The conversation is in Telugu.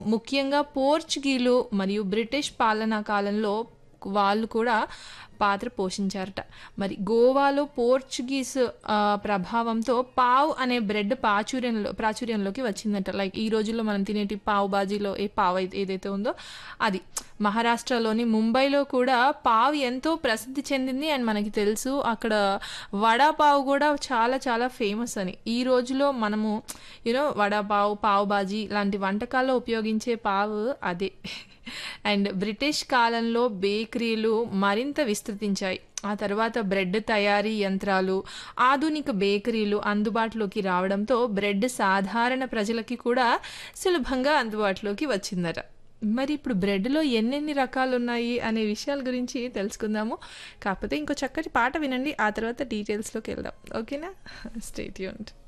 ముఖ్యంగా పోర్చుగీలు మరియు బ్రిటిష్ పాలనా కాలంలో వాళ్ళు కూడా పాత్ర పోషించారట మరి గోవాలో పోర్చుగీస్ ఆ, ప్రభావంతో పావ్ అనే బ్రెడ్ ప్రాచుర్యంలో ప్రాచుర్యంలోకి వచ్చిందట లైక్ ఈ రోజుల్లో మనం తినేటి పావ్ బాజీలో ఏ పావ్ అయితే ఏదైతే ఉందో అది మహారాష్ట్రలోని ముంబైలో కూడా పావ్ ఎంతో ప్రసిద్ధి చెందింది అండ్ మనకి తెలుసు అక్కడ వడాపావ్ కూడా చాలా చాలా ఫేమస్ అని ఈ రోజులో మనము యూనో వడాపావ్ పావ్ బాజీ లాంటి వంటకాల్లో ఉపయోగించే పావు అదే అండ్ బ్రిటిష్ కాలంలో బేకరీలు మరింత విస్తృతించాయి ఆ తర్వాత బ్రెడ్ తయారీ యంత్రాలు ఆధునిక బేకరీలు అందుబాటులోకి రావడంతో బ్రెడ్ సాధారణ ప్రజలకి కూడా సులభంగా అందుబాటులోకి వచ్చిందట మరి ఇప్పుడు బ్రెడ్లో ఎన్నెన్ని రకాలు ఉన్నాయి అనే విషయాల గురించి తెలుసుకుందాము కాకపోతే ఇంకో చక్కటి పాట వినండి ఆ తర్వాత డీటెయిల్స్లోకి వెళ్దాం ఓకేనా స్టేట్ యూంట్